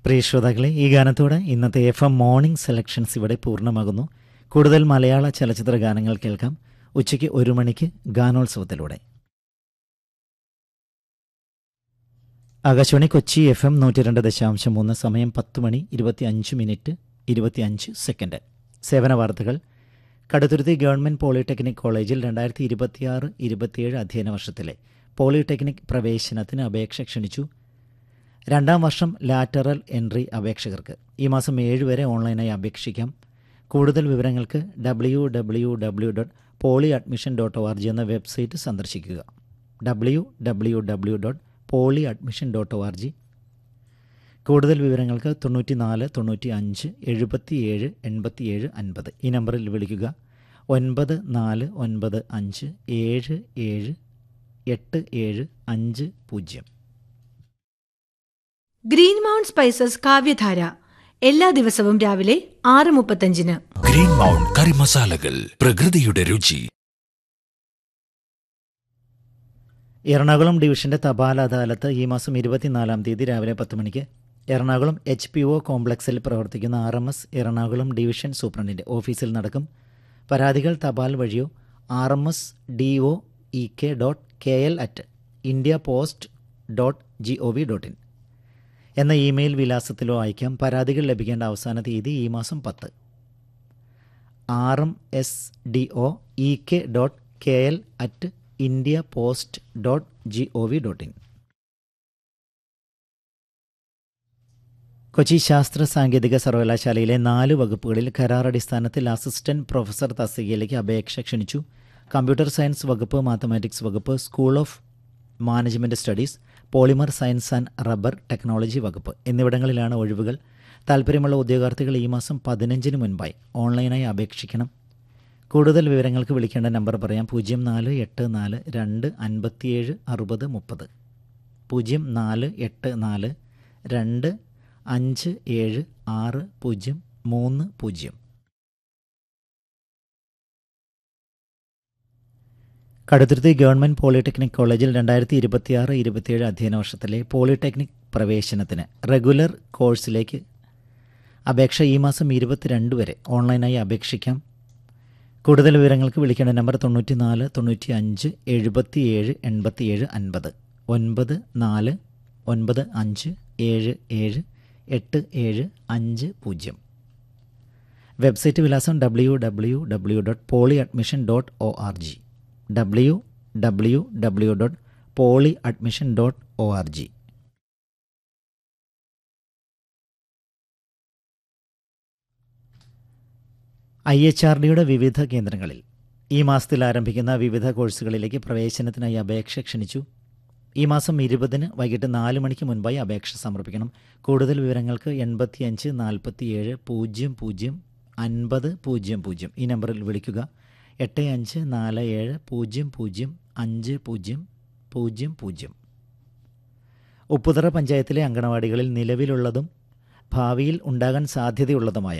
പ്രിയ ശ്രോതാക്കളെ ഈ ഗാനത്തോടെ ഇന്നത്തെ എഫ് എം മോർണിംഗ് സെലക്ഷൻസ് ഇവിടെ പൂർണ്ണമാകുന്നു കൂടുതൽ മലയാള ചലച്ചിത്ര ഗാനങ്ങൾ കേൾക്കാം ഉച്ചയ്ക്ക് ഒരു മണിക്ക് ഗാനോത്സവത്തിലൂടെ ആകാശവാണി കൊച്ചി എഫ് എം നൂറ്റി രണ്ട് ദശാംശം മൂന്ന് സമയം പത്ത് മണി ഇരുപത്തി അഞ്ച് മിനിറ്റ് ഇരുപത്തിയഞ്ച് സെക്കൻഡ് സേവന വാർത്തകൾ കടുത്തുരുത്തി ഗവൺമെൻറ് പോളിടെക്നിക് കോളേജിൽ രണ്ടായിരത്തി ഇരുപത്തിയാറ് ഇരുപത്തിയേഴ് അധ്യയന വർഷത്തിലെ പോളിടെക്നിക് പ്രവേശനത്തിന് അപേക്ഷ ക്ഷണിച്ചു രണ്ടാം വർഷം ലാറ്ററൽ എൻട്രി അപേക്ഷകർക്ക് ഈ മാസം ഏഴ് വരെ ഓൺലൈനായി അപേക്ഷിക്കാം കൂടുതൽ വിവരങ്ങൾക്ക് W W W dot poly admission dot O R G എന്ന വെബ്സൈറ്റ് സന്ദർശിക്കുക W W W dot poly admission dot O R G കൂടുതൽ വിവരങ്ങൾക്ക് തൊണ്ണൂറ്റി നാല് തൊണ്ണൂറ്റി അഞ്ച് എഴുപത്തിയേഴ് എൺപത്തിയേഴ് അൻപത് ഈ നമ്പറിൽ വിളിക്കുക ഒൻപത് നാല് ഒൻപത് അഞ്ച് ഏഴ് ഏഴ് എട്ട് ഏഴ് അഞ്ച് പൂജ്യം ഗ്രീൻ മൗണ്ട് സ്പൈസസ് കാവ്യധാര എല്ലാ ദിവസവും രാവിലെ ആറ് മുപ്പത്തഞ്ചിന് ഗ്രീൻ മൗണ്ട് കറി മസാലകൾ പ്രകൃതിയുടെ രുചി എറണാകുളം ഡിവിഷന്റെ തപാൽ അദാലത്ത് ഈ മാസം ഇരുപത്തിനാലാം തീയതി രാവിലെ പത്ത് മണിക്ക് എറണാകുളം എച്ച് പി ഒ കോംപ്ലക്സിൽ പ്രവർത്തിക്കുന്ന R M S Ernakulam division സൂപ്രണ്ടിന്റെ ഓഫീസിൽ നടക്കും പരാതികൾ തപാൽ വഴിയോ R M S D O E K dot K L at India post dot G O V dot in എന്ന ഇമെയിൽ വിലാസത്തിലോ അയക്കാം പരാതികൾ ലഭിക്കേണ്ട അവസാന തീയതി ഈ മാസം പത്ത് R M S D O E K dot K L at India post dot G O V dot in Kochi ശാസ്ത്ര സാങ്കേതിക സർവകലാശാലയിലെ നാല് വകുപ്പുകളിൽ കരാറടിസ്ഥാനത്തിൽ അസിസ്റ്റന്റ് പ്രൊഫസർ തസ്തികയിലേക്ക് അപേക്ഷ ക്ഷണിച്ചു കമ്പ്യൂട്ടർ സയൻസ് വകുപ്പ് മാത്തമാറ്റിക്സ് വകുപ്പ് school of management studies polymer science and rubber technology വകുപ്പ് എന്നിവിടങ്ങളിലാണ് ഒഴിവുകൾ താൽപ്പര്യമുള്ള ഉദ്യോഗാർത്ഥികൾ ഈ മാസം പതിനഞ്ചിന് മുൻപായി ഓൺലൈനായി അപേക്ഷിക്കണം കൂടുതൽ വിവരങ്ങൾക്ക് വിളിക്കേണ്ട നമ്പർ പറയാം പൂജ്യം നാല് എട്ട് നാല് രണ്ട് അൻപത്തിയേഴ് അറുപത് മുപ്പത് പൂജ്യം നാല് എട്ട് നാല് രണ്ട് അഞ്ച് ഏഴ് ആറ് പൂജ്യം മൂന്ന് പൂജ്യം കടുത്തുരുത്തി ഗവൺമെൻറ് പോളിടെക്നിക് കോളേജിൽ രണ്ടായിരത്തി ഇരുപത്തിയാറ് ഇരുപത്തിയേഴ് അധ്യയന വർഷത്തിലെ പോളിടെക്നിക് പ്രവേശനത്തിന് റെഗുലർ കോഴ്സിലേക്ക് അപേക്ഷ ഈ മാസം ഇരുപത്തിരണ്ട് വരെ ഓൺലൈനായി അപേക്ഷിക്കാം കൂടുതൽ വിവരങ്ങൾക്ക് വിളിക്കേണ്ട നമ്പർ തൊണ്ണൂറ്റി നാല് തൊണ്ണൂറ്റി അഞ്ച് എഴുപത്തിയേഴ് എൺപത്തിയേഴ് അൻപത് ഒൻപത് നാല് ഒൻപത് അഞ്ച് ഏഴ് ഏഴ് എട്ട് ഏഴ് അഞ്ച് പൂജ്യം വെബ്സൈറ്റ് വിലാസം W W W dot poly admission dot O R G W W W dot poly admission dot O R G I H R ഡിയുടെ വിവിധ കേന്ദ്രങ്ങളിൽ ഈ മാസത്തിൽ ആരംഭിക്കുന്ന വിവിധ കോഴ്സുകളിലേക്ക് പ്രവേശനത്തിനായി അപേക്ഷ ക്ഷണിച്ചു ഈ മാസം ഇരുപതിന് വൈകിട്ട് നാല് മണിക്ക് മുൻപായി അപേക്ഷ സമർപ്പിക്കണം കൂടുതൽ വിവരങ്ങൾക്ക് എൺപത്തിയഞ്ച് നാൽപ്പത്തിയേഴ് പൂജ്യം പൂജ്യം അൻപത് പൂജ്യം പൂജ്യം ഈ നമ്പറിൽ വിളിക്കുക എട്ട് അഞ്ച് നാല് ഏഴ് പൂജ്യം പൂജ്യം അഞ്ച് പൂജ്യം പൂജ്യം പൂജ്യം ഉപ്പുതറ പഞ്ചായത്തിലെ അങ്കണവാടികളിൽ നിലവിലുള്ളതും ഭാവിയിൽ ഉണ്ടാകാൻ സാധ്യതയുള്ളതുമായ